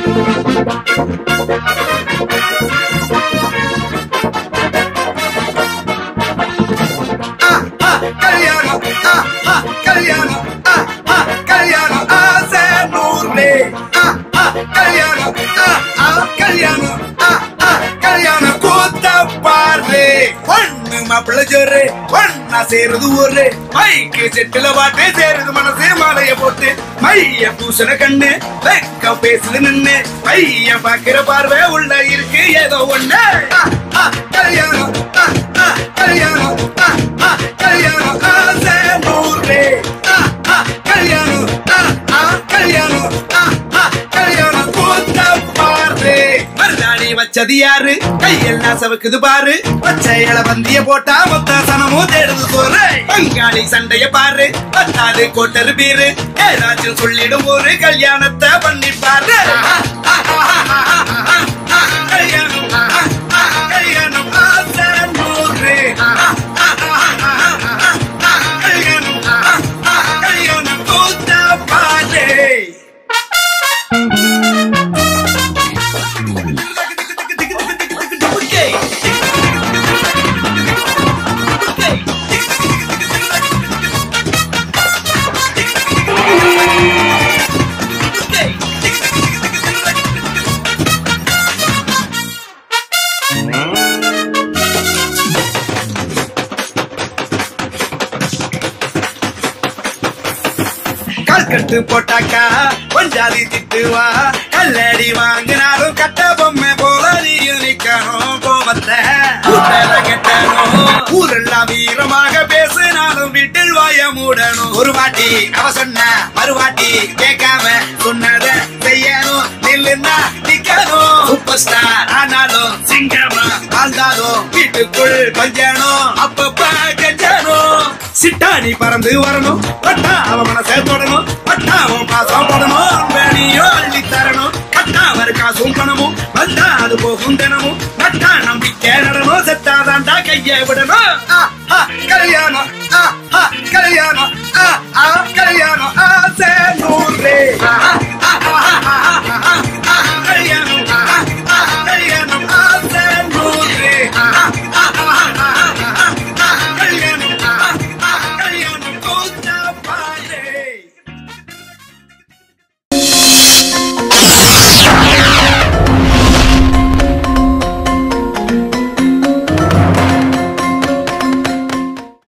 ஆ, ஆ, கல்யாணம் ஆ, ஆ, கல்யாணம் ஆ, ஆ, கல்யாணம் ஆசை நூறு ஆ, ஆ, கல்யாணம் ஆ, ஆ, கல்யாணம் ஆ, ஆ, கல்யாணம் கூத்த பாரு பொண்ணு மாப்பிள்ளை ஜோரு பொண்ணா சேருது ஊரு மைக்கு செட்டுல பாட்டு சேருது மனசு மாலைய போட்டு மைய பூசண கண்ணு வெக்க பேசுது நின்னு மைய பாக்குற பார்வை உள்ள இருக்கு ஏதோ ஒண்ணு ஆ, ஆ, கல்யாணம் ஆ, ஆ, கல்யாணம் ஆ, ஆ, கல்யாணம் ஆசை நூறு ஆ, ஆ, கல்யாணம் ஆ, ஆ, கல்யாணம் ஆ, ஆ, கல்யாணம் கூத்த பாரு மருதாணி வச்சது யாரு கையெல்லாம் சவுக்குது பாரு பச்சை இல வந்திய போட்டா மொத்த சனமும் தேடுது சோறு பங்காளி சண்டைய பாரு பத்தாது கோட்டரு பீரு ஏதாச்சும் சொல்லிடும் ஒரு கல்யாணத்தை பண்ணி பாரு ஆ, ஆ, ஆ, ஆ, ஆ, ஆ, ஆ, கல்யாணம் ஆ, ஆ, கல்யாணம் ஆசை நூறு ஆ, ஆ, ஆ, ஆ, ஆ, ஆ, கல்யாணம் ஆ, ஆ, கல்யாணம் கூத்த பாரு கல்கட்டு போட்டாக்கா கொஞ்சாதி திட்டுவா கல்லடி வாங்கினாலும் கட்ட பொம்மை போல நீயும் நிக்கணும் கோபத்தை ஊட்டல கெட்டணும் ஊரெல்லாம் வீரமாக பேசினாலும் வீட்டில் வாய மூடணும் ஒரு வாட்டி அவ சொன்ன மறுவாட்டி கேட்காம சொன்னத செய்யணும் நில்லுன்னா நிக்கணும் சூப்பர் ஸ்டார் ஆனாலும் சிங்கமா வாழ்ந்தாலும் வீட்டுக்குள் கொஞ்சணும் அப்பப்ப கெஞ்சணும் சிட்டாணி பறந்து வரணும் பட்டா அவ மனசை தொடணும் பட்டா அவன் பாசம் படணும் வேணியோ அள்ளி தரணும் கட்டா அவர் காசும் பணமும் வந்தா அது போகும் தினமும் நட்டா நம்பிக்கை நடணும் செத்தாதாண்டா கையை விடணும் ஆ, ஆ, கல்யாணம் ஆ, ஆ, கல்யாணம் ஆ, ஆ, கல்யாணம் ஆசை நூறு ஆ,